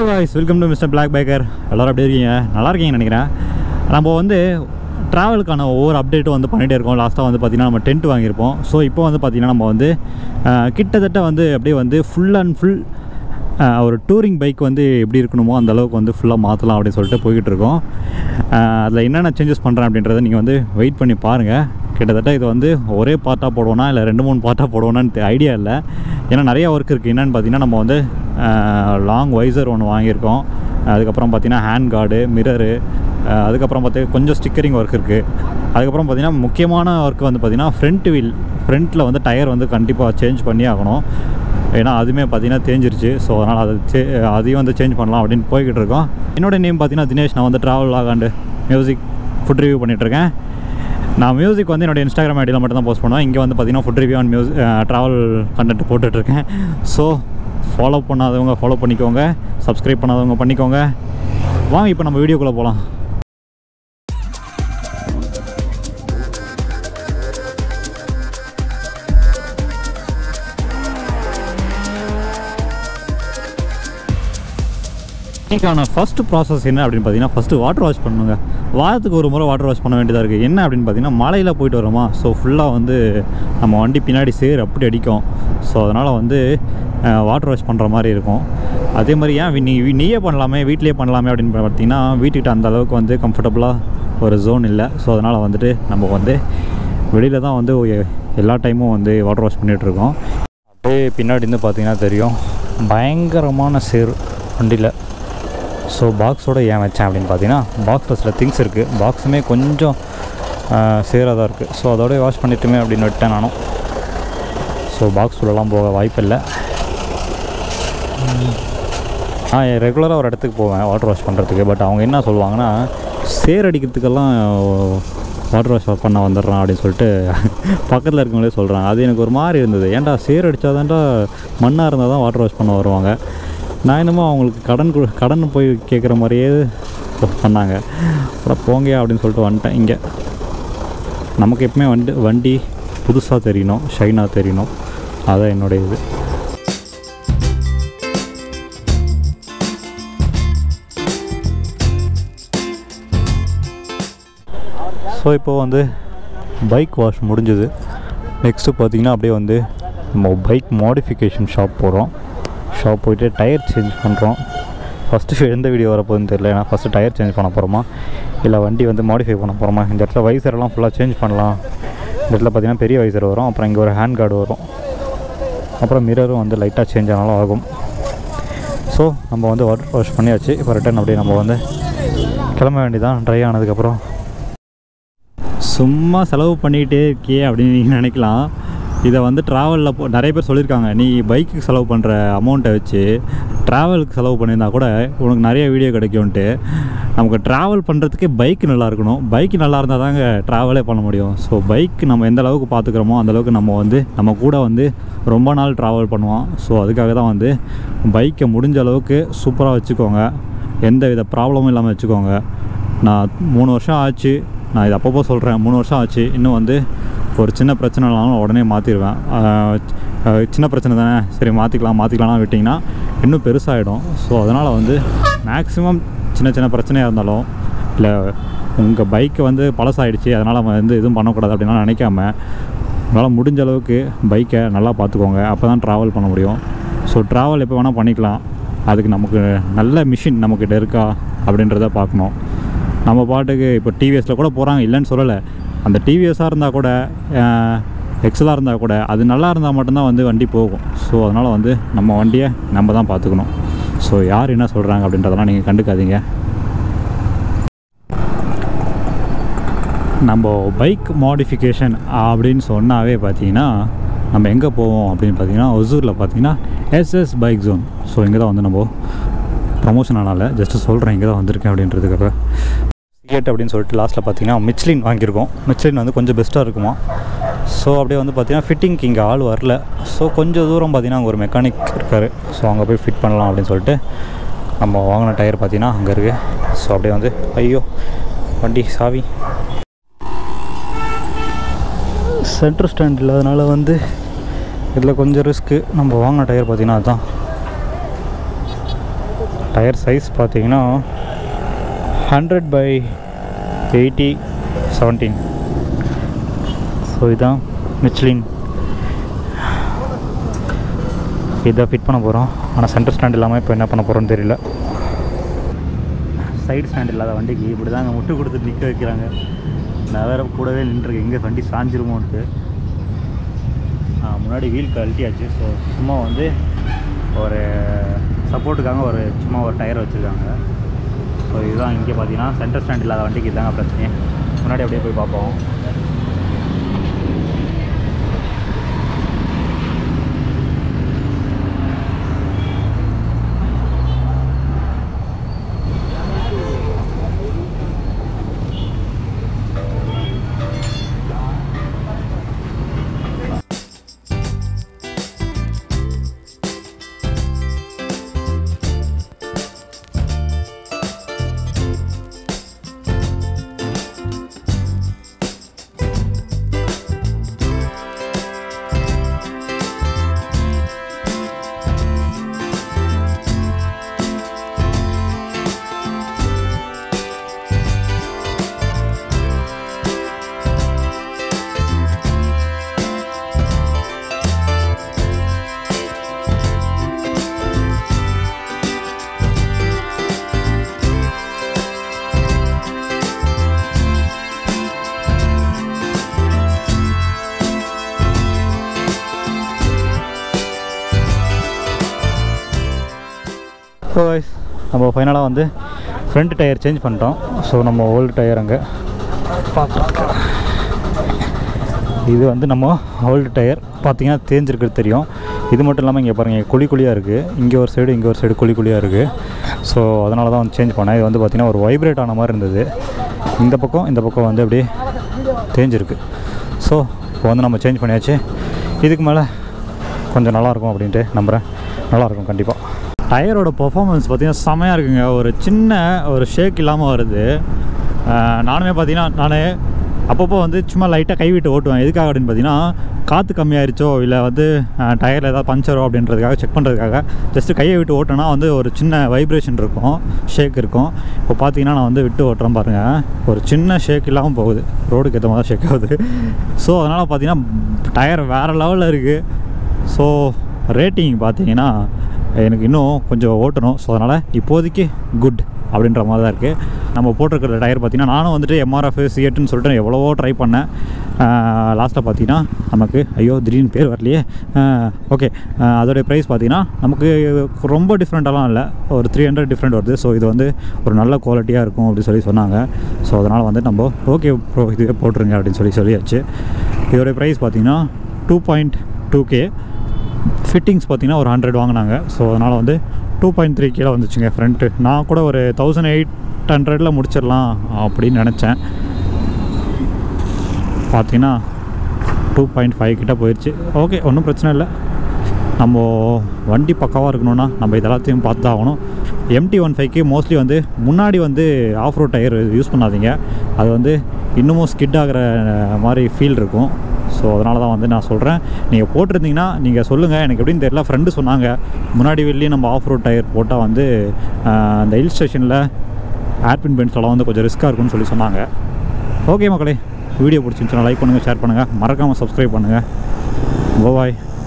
voice welcome to Mr Black Biker எல்லோரும் எப்படி இருக்கீங்க நல்லா இருக்கீங்கன்னு நினைக்கிறேன் நம்ம வந்து ட்ராவலுக்கான ஒவ்வொரு அப்டேட்டும் வந்து பண்ணிகிட்டே இருக்கோம் லாஸ்ட்டாக வந்து பார்த்திங்கன்னா நம்ம டென்ட் வாங்கியிருப்போம் ஸோ இப்போ வந்து பார்த்திங்கன்னா நம்ம வந்து அஹ், கிட்டத்தட்ட வந்து அப்படியே வந்து ஃபுல் அண்ட் ஃபுல் ஒரு டூரிங் பைக் வந்து எப்படி இருக்கணுமோ அந்த அளவுக்கு வந்து ஃபுல்லாக மாற்றலாம் அப்படின்னு சொல்லிட்டு போய்கிட்டு இருக்கோம் அதில் என்னென்ன சேஞ்சஸ் பண்ணுறேன் அப்படின்றத நீங்கள் வந்து வெயிட் பண்ணி பாருங்கள் கிட்டத்தட்ட இது வந்து ஒரே பார்ட்டாக போடுவோனா இல்லை ரெண்டு மூணு பார்ட்டாக போடுவோனான்னு ஐடியா இல்லை ஏன்னா நிறைய ஒர்க் இருக்குது என்னென்னு பார்த்தீங்கன்னா நம்ம வந்து லாங் வைசர் ஒன்று வாங்கியிருக்கோம் அதுக்கப்புறம் பார்த்தீங்கன்னா ஹேண்ட் கார்டு மிரரு அதுக்கப்புறம் பார்த்து கொஞ்சம் ஸ்டிக்கரிங் ஒர்க் இருக்குது அதுக்கப்புறம் பார்த்தீங்கன்னா முக்கியமான ஒர்க் வந்து பார்த்திங்கன்னா ஃப்ரண்ட் வீல் ஃப்ரண்ட்டில் வந்து டயர் வந்து கண்டிப்பாக சேஞ்ச் பண்ணி ஆகணும் ஏன்னா அதுவுமே பார்த்தீங்கன்னா தேஞ்சிருச்சு ஸோ அதனால் அதை சே அதையும் வந்து சேஞ்ச் பண்ணலாம் அப்படின்னு போய்கிட்டு இருக்கோம் என்னோட நேம் பார்த்தீங்கன்னா தினேஷ் நான் வந்து ட்ராவல் ஆகாண்டு மியூசிக் ஃபுட் ரிவ்யூ பண்ணிகிட்ருக்கேன் நான் மியூசிக் வந்து என்னோட இன்ஸ்டாகிராம் ஐடியில் மட்டும் தான் போஸ்ட் பண்ணுவேன் இங்கே வந்து பார்த்தீங்கன்னா food review and music travel content போட்டுட்ருக்கேன் ஸோ ஃபாலோ பண்ணாதவங்க ஃபாலோ பண்ணிக்கோங்க சப்ஸ்கிரைப் பண்ணாதவங்க பண்ணிக்கோங்க வாங்க இப்போ நம்ம வீடியோக்குள்ளே போகலாம் இன்றைக்கான ஃபஸ்ட்டு ப்ராசஸ் என்ன அப்படின்னு பார்த்தீங்கன்னா ஃபஸ்ட்டு வாட்டர் வாஷ் பண்ணுங்க வாரத்துக்கு ஒரு முறை வாட்டர் வாஷ் பண்ண வேண்டியதாக இருக்குது என்ன அப்படின்னு பார்த்தீங்கன்னா மலையில் போயிட்டு வரோமா ஸோ ஃபுல்லாக வந்து நம்ம வண்டி பின்னாடி சேர் அப்படி அடிக்கும் ஸோ அதனால் வந்து வாட்டர் வாஷ் பண்ணுற மாதிரி இருக்கும் அதே மாதிரி ஏன் நீ நீயே பண்ணலாமே வீட்லேயே பண்ணலாமே அப்படின்னு பார்த்தீங்கன்னா வீட்டுக்கிட்ட அந்த அளவுக்கு வந்து கம்ஃபர்டபுளாக ஒரு ஜோன் இல்லை ஸோ அதனால் வந்துட்டு நம்ம வந்து வெளியில் தான் வந்து எ- எல்லா டைமும் வந்து வாட்டர் வாஷ் பண்ணிகிட்ருக்கோம் அப்படியே பின்னாடி இருந்து பார்த்தீங்கன்னா தெரியும் பயங்கரமான சேர் வண்டியில் ஸோ பாக்ஸோட ஏன் வச்சேன் அப்படின்னு பார்த்தீங்கன்னா பாக்ஸில் சில திங்ஸ் இருக்குது பாக்ஸுமே கொஞ்சம் சேராக தான் இருக்குது ஸோ அதோடய வாஷ் பண்ணிட்டுமே அப்படின்னு விட்டேன் நானும் ஸோ பாக்ஸ் உள்ளலாம் போக வாய்ப்பில்லை நான் ரெகுலராக ஒரு இடத்துக்கு போவேன் வாட்டர் வாஷ் பண்ணுறதுக்கு பட் அவங்க என்ன சொல்லுவாங்கன்னா சேர் அடிக்கிறதுக்கெல்லாம் வாட்டர் வாஷ் பண்ண வந்துடுறான் அப்படின்னு சொல்லிட்டு பக்கத்தில் இருக்கவங்களே சொல்கிறாங்க அது எனக்கு ஒரு மாதிரி இருந்தது ஏன்டா சேர் அடித்தாதான்டா மண்ணாக இருந்தால் தான் வாட்டர் வாஷ் பண்ண வருவாங்க நான் என்னமோ அவங்களுக்கு கடன் கொடு கடன் போய் கேட்குற மாதிரியே பண்ணாங்க அப்புறம் போங்க அப்படின்னு சொல்லிட்டு வந்துட்டேன் இங்கே நமக்கு எப்பவுமே வண்டி வண்டி புதுசாக தெரியணும் ஷைனாக தெரியணும் அதான் என்னுடைய இது ஸோ இப்போ வந்து பைக் வாஷ் முடிஞ்சது நெக்ஸ்ட்டு பார்த்தீங்கன்னா அப்படியே வந்து நம்ம பைக் மாடிஃபிகேஷன் ஷாப் போகிறோம் ஷாப் போயிட்டு டயர் சேஞ்ச் பண்ணுறோம் ஃபஸ்ட்டு எந்த வீடியோ வரப்போகுதுன்னு தெரியல ஏன்னா ஃபஸ்ட்டு டயர் சேஞ்ச் பண்ண போகிறோமா இல்லை வண்டி வந்து மாடிஃபை பண்ண போகிறோமா இந்த இடத்துல வைசரெல்லாம் ஃபுல்லாக சேஞ்ச் பண்ணலாம் இந்த இடத்துல பார்த்தீங்கன்னா பெரிய வைசர் வரும் அப்புறம் இங்கே ஒரு ஹேண்ட் கார்டு வரும் அப்புறம் மிரரும் வந்து லைட்டாக சேஞ்ச் ஆனாலும் ஆகும் ஸோ நம்ம வந்து வாட்டர் வாஷ் பண்ணியாச்சு இப்போ ரிட்டர்ன் அப்படியே நம்ம வந்து கிளம்ப வேண்டியதான் ட்ரை ஆனதுக்கப்புறம் சும்மா செலவு பண்ணிகிட்டே இருக்கியே அப்படின்னு நீங்கள் நினைக்கலாம் இதை வந்து ட்ராவலில் போ நிறைய பேர் சொல்லியிருக்காங்க நீ பைக்குக்கு செலவு பண்ணுற அமௌண்ட்டை வச்சு ட்ராவலுக்கு செலவு பண்ணியிருந்தா கூட உனக்கு நிறைய வீடியோ கிடைக்கும்ன்ட்டு நமக்கு ட்ராவல் பண்ணுறதுக்கே பைக் நல்லா இருக்கணும் பைக் நல்லா இருந்தால் தாங்க ட்ராவலே பண்ண முடியும் ஸோ பைக் நம்ம எந்த அளவுக்கு பார்த்துக்கிறோமோ அந்த அளவுக்கு நம்ம வந்து நம்ம கூட வந்து ரொம்ப நாள் ட்ராவல் பண்ணுவோம் ஸோ அதுக்காக தான் வந்து பைக்கை முடிஞ்ச அளவுக்கு சூப்பராக வச்சுக்கோங்க எந்த வித ப்ராப்ளமும் இல்லாமல் வச்சுக்கோங்க நான் மூணு வருஷம் ஆச்சு நான் இது அப்பப்போ சொல்கிறேன் மூணு வருஷம் ஆச்சு இன்னும் வந்து ஒரு சின்ன பிரச்சனைனாலும் உடனே மாற்றிடுவேன் சின்ன பிரச்சனை தானே சரி மாற்றிக்கலாம் மாற்றிக்கலாம்னு விட்டிங்கன்னா இன்னும் பெருசாகிடும் ஸோ அதனால் வந்து மேக்ஸிமம் சின்ன சின்ன பிரச்சனையாக இருந்தாலும் இல்லை உங்கள் பைக்கு வந்து பழசாயிடுச்சு அதனால் நம்ம வந்து எதுவும் பண்ணக்கூடாது அப்படின்லாம் நினைக்காம உங்களால் முடிஞ்ச அளவுக்கு பைக்கை நல்லா பார்த்துக்கோங்க அப்போ தான் ட்ராவல் பண்ண முடியும் ஸோ ட்ராவல் எப்போ வேணால் பண்ணிக்கலாம் அதுக்கு நமக்கு நல்ல மிஷின் நம்மக்கிட்ட இருக்கா அப்படின்றத பார்க்கணும் நம்ம பாட்டுக்கு இப்போ டிவிஎஸில் கூட போகிறாங்க இல்லைன்னு சொல்லலை அந்த டிவிஎஸ்ஸாக இருந்தால் கூட எக்ஸலாக இருந்தால் கூட அது நல்லா இருந்தால் மட்டும்தான் வந்து வண்டி போகும் ஸோ அதனால் வந்து நம்ம வண்டியை நம்ம தான் பார்த்துக்கணும் ஸோ யார் என்ன சொல்கிறாங்க அப்படின்றதெல்லாம் நீங்கள் கண்டுக்காதீங்க நம்ம பைக் மாடிஃபிகேஷன் அப்படின்னு சொன்னாவே பார்த்தீங்கன்னா நம்ம எங்கே போவோம் அப்படின்னு பார்த்தீங்கன்னா ஒசூரில் பார்த்தீங்கன்னா எஸ்எஸ் பைக் ஜோன் ஸோ இங்கே தான் வந்து நம்ம ப்ரமோஷன் ஆனால ஜஸ்ட்டு சொல்கிறேன் இங்கே தான் வந்திருக்கேன் அப்படின்றதுக்காக சிகரெட் அப்படின்னு சொல்லிட்டு லாஸ்ட்டில் பார்த்தீங்கன்னா மிச்லின் வாங்கியிருக்கோம் மிச்லின் வந்து கொஞ்சம் பெஸ்ட்டாக இருக்குமா ஸோ அப்படியே வந்து பார்த்தீங்கன்னா ஃபிட்டிங்க்கு இங்கே ஆள் வரல ஸோ கொஞ்சம் தூரம் பார்த்தீங்கன்னா அங்கே ஒரு மெக்கானிக் இருக்கார் ஸோ அங்கே போய் ஃபிட் பண்ணலாம் அப்படின்னு சொல்லிட்டு நம்ம வாங்கின டயர் பார்த்தீங்கன்னா அங்கே இருக்குது ஸோ அப்படியே வந்து ஐயோ வண்டி சாவி சென்டர் ஸ்டாண்ட் இல்லாதனால வந்து இதில் கொஞ்சம் ரிஸ்க்கு நம்ம வாங்கின டயர் பார்த்தீங்கன்னா அதுதான் டயர் சைஸ் பார்த்தீங்கன்னா hundred by eighty seventeen so இதுதான் மிச்லின் இதை ஃபிட் பண்ண போகிறோம் ஆனால் சென்டர் ஸ்டாண்ட் இல்லாமல் இப்போ என்ன பண்ண போகிறோன்னு தெரியல சைடு ஸ்டாண்ட் இல்லாத வண்டிக்கு இப்படி தாங்க முட்டு கொடுத்து நிற்க வைக்கிறாங்க நான் வேறு கூடவே நின்றுருக்கேன் எங்கே வண்டி சாஞ்சிருமோன்ட்டு ஆ, முன்னாடி வீல் கழட்டியாச்சு ஸோ சும்மா வந்து ஒரு சப்போர்ட்டுக்காக ஒரு சும்மா ஒரு டயர் வச்சுருக்காங்க ஸோ இதுதான் இங்கே பார்த்தீங்கன்னா சென்டர் ஸ்டாண்ட் இல்லாத வண்டிக்கு இதாங்க பிரச்சனையே முன்னாடி அப்படியே போய் பார்ப்போம் ஸோ நம்ம ஃபைனலாக வந்து ஃப்ரண்ட் டயர் சேஞ்ச் பண்ணிட்டோம் ஸோ நம்ம ஓல்டு டயர் அங்கே பார்க்குறதுக்கு இது வந்து நம்ம ஓல்டு டயர் பார்த்தீங்கன்னா தேஞ்சிருக்கிறது தெரியும் இது மட்டும் இல்லாமல் இங்கே பாருங்கள் குழி குழியாக இருக்குது இங்கே ஒரு சைடு இங்கே ஒரு சைடு குழி குழியாக இருக்குது ஸோ அதனால தான் வந்து சேஞ்ச் பண்ணேன் இது வந்து பார்த்திங்கன்னா ஒரு வைப்ரேட் ஆன மாதிரி இருந்தது இந்த பக்கம் இந்த பக்கம் வந்து அப்படியே தேஞ்சிருக்கு ஸோ இப்போ வந்து நம்ம சேஞ்ச் பண்ணியாச்சு இதுக்கு மேலே கொஞ்சம் நல்லாயிருக்கும் அப்படின்ட்டு நம்புகிறேன் நல்லாயிருக்கும் கண்டிப்பாக டயரோட பெர்ஃபார்மன்ஸ் பார்த்தீங்கன்னா செமையாக இருக்குங்க ஒரு சின்ன ஒரு ஷேக் இல்லாமல் வருது ஆஹ் நானுமே பார்த்தீங்கன்னா நான் அப்பப்போ வந்து சும்மா லைட்டாக கைவிட்டு ஓட்டுவேன் எதுக்காக அப்படின்னு பார்த்தீங்கன்னா காற்று கம்மியாயிருச்சோ இல்லை வந்து டயரில் ஏதாவது பஞ்சரோ அப்படின்றதுக்காக செக் பண்ணுறதுக்காக ஜஸ்ட்டு கையை விட்டு ஓட்டினா வந்து ஒரு சின்ன வைப்ரேஷன் இருக்கும் ஷேக் இருக்கும் இப்போ பார்த்தீங்கன்னா நான் வந்து விட்டு ஓட்டுறேன் பாருங்கள் ஒரு சின்ன ஷேக் இல்லாமல் போகுது ரோடுக்கு ஏற்ற மாதிரி ஷேக் ஆகுது ஸோ அதனால் பார்த்தீங்கன்னா டயர் வேறு லெவலில் இருக்குது ஸோ ரேட்டிங் பார்த்தீங்கன்னா எனக்கு இன்னும் கொஞ்சம் ஓட்டணும் ஸோ அதனால் இப்போதைக்கு குட் அப்படின்ற மாதிரி தான் இருக்குது நம்ம போட்டிருக்கிற டயர் பார்த்தீங்கன்னா நானும் வந்துட்டு எம்ஆர்எஃப் சிஎட்டுன்னு சொல்லிட்டு எவ்வளவோ ட்ரை பண்ணேன் லாஸ்ட்டில் பார்த்தீங்கன்னா நமக்கு ஐயோ திடீர்னு பேர் வரலையே ஓகே அதோடைய ப்ரைஸ் பார்த்தீங்கன்னா நமக்கு ரொம்ப டிஃப்ரெண்ட்டாலாம் இல்லை ஒரு த்ரீ ஹண்ட்ரட் டிஃப்ரெண்ட் வருது ஸோ இது வந்து ஒரு நல்ல குவாலிட்டியாக இருக்கும் அப்படின்னு சொல்லி சொன்னாங்க ஸோ அதனால் வந்து நம்ம ஓகே ப்ரோ இதுவே போட்டுருங்க அப்படின்னு சொல்லி சொல்லியாச்சு இதோடைய ப்ரைஸ் பார்த்தீங்கன்னா two point two K fittings பார்த்தீங்கன்னா ஒரு ஹண்ட்ரட் வாங்கினாங்க ஸோ அதனால் வந்து டூ பாயிண்ட் த்ரீ கீழே வந்துச்சுங்க ஃப்ரண்ட்டு நான் கூட ஒரு தௌசண்ட் எயிட் ஹண்ட்ரடில் முடிச்சிடலாம் அப்படின்னு நினச்சேன் பார்த்தீங்கன்னா டூ பாயிண்ட் ஃபைவ் கிட்ட போயிடுச்சு ஓகே ஒன்றும் பிரச்சனை இல்லை நம்ம வண்டி பக்காவாக இருக்கணும்னா நம்ம இதெல்லாத்தையும் பார்த்து தான் ஆகணும் எம்டி ஒன் ஃபைவ்க்கு மோஸ்ட்லி வந்து முன்னாடி வந்து ஆஃப் ரோட் டயர் யூஸ் பண்ணாதீங்க அது வந்து இன்னமும் ஸ்கிட் ஆகிற மாதிரி ஃபீல் இருக்கும் ஸோ அதனால தான் வந்து நான் சொல்கிறேன் நீங்கள் போட்டிருந்தீங்கன்னா நீங்கள் சொல்லுங்கள் எனக்கு எப்படின்னு தெரியல ஃப்ரெண்டு சொன்னாங்க முன்னாடி வெளியே நம்ம ஆஃப் ரோட் டயர் போட்டால் வந்து ஆஹ், அந்த ஹில் ஸ்டேஷனில் ஏர்பின் பென்ஸ்லாம் வந்து கொஞ்சம் ரிஸ்க்காக இருக்கும்னு சொல்லி சொன்னாங்க ஓகே மக்களே வீடியோ பிடிச்சிருந்துச்சுன்னா லைக் பண்ணுங்கள் ஷேர் பண்ணுங்கள் மறக்காமல் சப்ஸ்கிரைப் பண்ணுங்கள் பாய்